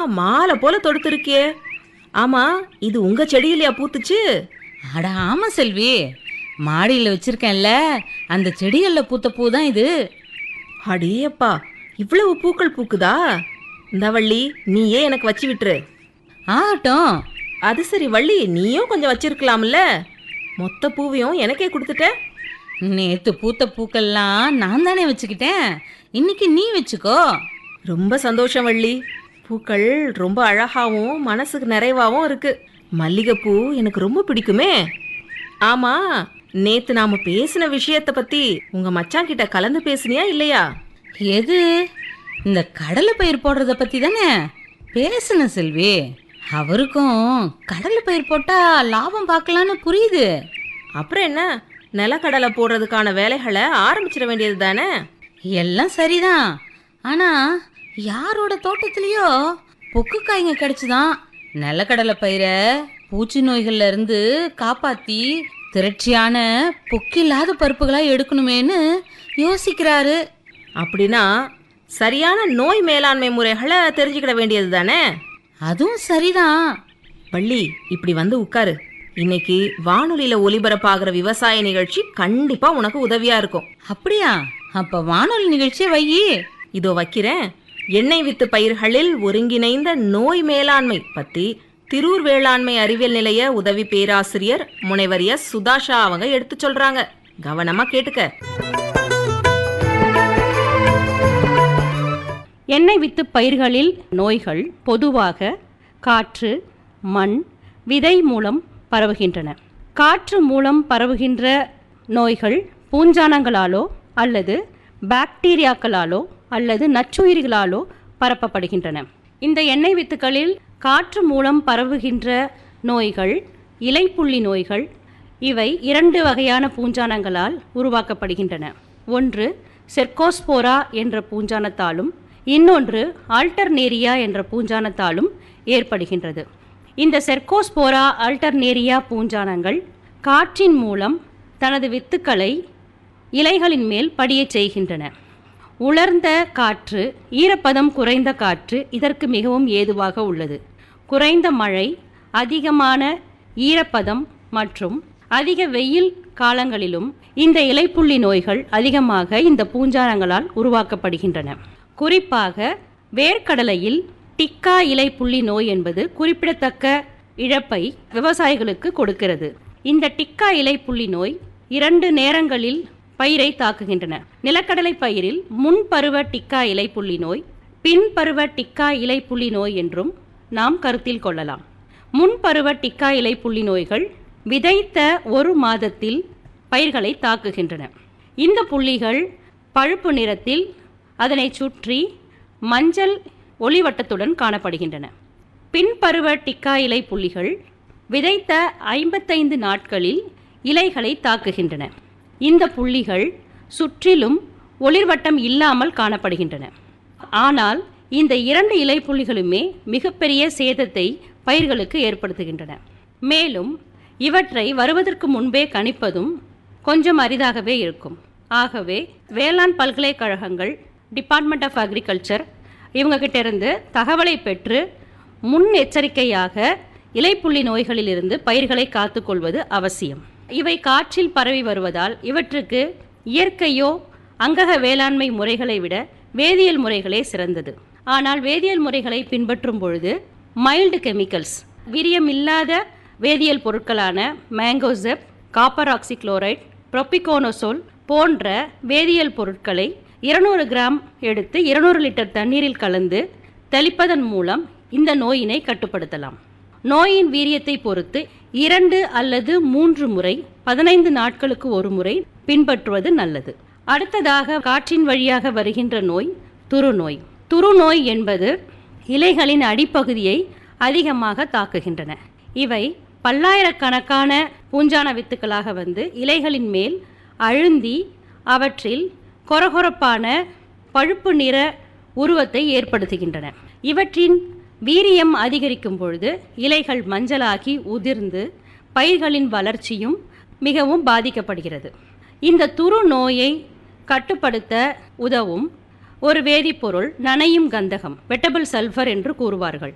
மாலை போல தொடுத்திருக்கியே ஆமா இது உங்க செடியிலயா பூத்துச்சு அட ஆமா செல்வி மாடியில் வச்சிருக்கேன்ல அந்த செடிகளில் பூத்த பூ தான் இது அடேயப்பா இவ்வளவு பூக்கள் பூக்குதா இந்த வள்ளி நீயே எனக்கு வச்சு விட்டுரு ஆகட்டும் அது சரி வள்ளி நீயும் கொஞ்சம் வச்சிருக்கலாம்ல மொத்த பூவையும் எனக்கே கொடுத்துட்ட நேத்து பூத்த பூக்கள்லாம் நான் தானே வச்சுக்கிட்டேன் இன்னைக்கு நீ வச்சுக்கோ ரொம்ப சந்தோஷம் வள்ளி பூக்கள் ரொம்ப அழகாவும் மனசுக்கு நிறைவாவும் இருக்கு மல்லிகைப்பூ எனக்கு ரொம்ப பிடிக்குமே ஆமா நேத்து நாம பேசின விஷயத்த பத்தி உங்க மச்சான் கிட்ட கலந்து பேசுனியா இல்லையா எது இந்த கடலை பயிர் போடுறத பத்தி தானே பேசுன செல்வி அவருக்கும் கடலை பயிர் போட்டா லாபம் பார்க்கலான்னு புரியுது அப்புறம் என்ன நிலக்கடலை போடுறதுக்கான வேலைகளை ஆரம்பிச்சிட வேண்டியது தானே எல்லாம் சரிதான் ஆனா யாரோட தோட்டத்திலயோ பொக்கு காய்ங்க கிடைச்சுதான் நிலக்கடலை பயிரை பூச்சி நோய்கள்ல இருந்து காப்பாத்தி திரட்சியான பொக்கில்லாத பருப்புகளா எடுக்கணுமேன்னு யோசிக்கிறாரு அப்படின்னா சரியான நோய் மேலாண்மை முறைகளை தெரிஞ்சுக்கிட வேண்டியது தானே அதுவும் சரிதான் வள்ளி இப்படி வந்து உட்காரு இன்னைக்கு வானொலியில ஒலிபரப்பாகிற விவசாய நிகழ்ச்சி கண்டிப்பா உனக்கு உதவியா இருக்கும் அப்படியா அப்ப வானொலி நிகழ்ச்சியை வையி இதோ வைக்கிறேன் எண்ணெய் வித்து பயிர்களில் ஒருங்கிணைந்த நோய் மேலாண்மை பத்தி திரூர் வேளாண்மை அறிவியல் நிலைய உதவி பேராசிரியர் முனைவர் எஸ் சுதாஷா அவங்க எடுத்து சொல்றாங்க கவனமா கேட்டுக்க எண்ணெய் வித்து பயிர்களில் நோய்கள் பொதுவாக காற்று மண் விதை மூலம் பரவுகின்றன காற்று மூலம் பரவுகின்ற நோய்கள் பூஞ்சானங்களாலோ அல்லது பாக்டீரியாக்களாலோ அல்லது நச்சுயிரிகளாலோ பரப்பப்படுகின்றன இந்த எண்ணெய் வித்துக்களில் காற்று மூலம் பரவுகின்ற நோய்கள் இலைப்புள்ளி நோய்கள் இவை இரண்டு வகையான பூஞ்சானங்களால் உருவாக்கப்படுகின்றன ஒன்று செர்கோஸ்போரா என்ற பூஞ்சானத்தாலும் இன்னொன்று ஆல்டர்னேரியா என்ற பூஞ்சானத்தாலும் ஏற்படுகின்றது இந்த செர்கோஸ்போரா ஆல்டர்னேரியா பூஞ்சானங்கள் காற்றின் மூலம் தனது வித்துக்களை இலைகளின் மேல் படியச் செய்கின்றன உலர்ந்த காற்று ஈரப்பதம் குறைந்த காற்று இதற்கு மிகவும் ஏதுவாக உள்ளது குறைந்த மழை அதிகமான ஈரப்பதம் மற்றும் அதிக வெயில் காலங்களிலும் இந்த இலைப்புள்ளி நோய்கள் அதிகமாக இந்த பூஞ்சானங்களால் உருவாக்கப்படுகின்றன குறிப்பாக வேர்க்கடலையில் டிக்கா இலைப்புள்ளி நோய் என்பது குறிப்பிடத்தக்க இழப்பை விவசாயிகளுக்கு கொடுக்கிறது இந்த டிக்கா இலைப்புள்ளி நோய் இரண்டு நேரங்களில் பயிரை தாக்குகின்றன நிலக்கடலை பயிரில் முன்பருவ டிக்கா இலைப்புள்ளி நோய் பின்பருவ டிக்கா இலைப்புள்ளி நோய் என்றும் நாம் கருத்தில் கொள்ளலாம் முன்பருவ டிக்கா இலைப்புள்ளி நோய்கள் விதைத்த ஒரு மாதத்தில் பயிர்களை தாக்குகின்றன இந்த புள்ளிகள் பழுப்பு நிறத்தில் அதனை சுற்றி மஞ்சள் ஒளிவட்டத்துடன் காணப்படுகின்றன பின்பருவ டிக்கா இலை புள்ளிகள் விதைத்த ஐம்பத்தைந்து நாட்களில் இலைகளை தாக்குகின்றன இந்த புள்ளிகள் சுற்றிலும் ஒளிர்வட்டம் இல்லாமல் காணப்படுகின்றன ஆனால் இந்த இரண்டு இலை புள்ளிகளுமே மிகப்பெரிய சேதத்தை பயிர்களுக்கு ஏற்படுத்துகின்றன மேலும் இவற்றை வருவதற்கு முன்பே கணிப்பதும் கொஞ்சம் அரிதாகவே இருக்கும் ஆகவே வேளாண் பல்கலைக்கழகங்கள் டிபார்ட்மெண்ட் ஆஃப் அக்ரிகல்ச்சர் இவங்க கிட்ட இருந்து தகவலை பெற்று முன் எச்சரிக்கையாக இலைப்புள்ளி நோய்களிலிருந்து பயிர்களை காத்துக்கொள்வது அவசியம் இவை காற்றில் பரவி வருவதால் இவற்றுக்கு இயற்கையோ அங்கக வேளாண்மை முறைகளை விட வேதியியல் முறைகளே சிறந்தது ஆனால் வேதியியல் முறைகளை பின்பற்றும் பொழுது மைல்டு கெமிக்கல்ஸ் வீரியமில்லாத வேதியியல் பொருட்களான மேங்கோசெப் காப்பர் ஆக்சிக்ளோரைட் ப்ரொபிகோனோசோல் போன்ற வேதியியல் பொருட்களை இருநூறு கிராம் எடுத்து இருநூறு லிட்டர் தண்ணீரில் கலந்து தெளிப்பதன் மூலம் இந்த நோயினை கட்டுப்படுத்தலாம் நோயின் வீரியத்தை பொறுத்து இரண்டு அல்லது மூன்று முறை பதினைந்து நாட்களுக்கு ஒரு முறை பின்பற்றுவது நல்லது அடுத்ததாக காற்றின் வழியாக வருகின்ற நோய் துருநோய் துருநோய் என்பது இலைகளின் அடிப்பகுதியை அதிகமாக தாக்குகின்றன இவை பல்லாயிரக்கணக்கான பூஞ்சான வித்துக்களாக வந்து இலைகளின் மேல் அழுந்தி அவற்றில் கொரகொரப்பான பழுப்பு நிற உருவத்தை ஏற்படுத்துகின்றன இவற்றின் வீரியம் அதிகரிக்கும் பொழுது இலைகள் மஞ்சளாகி உதிர்ந்து பயிர்களின் வளர்ச்சியும் மிகவும் பாதிக்கப்படுகிறது இந்த துரு நோயை கட்டுப்படுத்த உதவும் ஒரு வேதிப்பொருள் நனையும் கந்தகம் வெட்டபிள் சல்ஃபர் என்று கூறுவார்கள்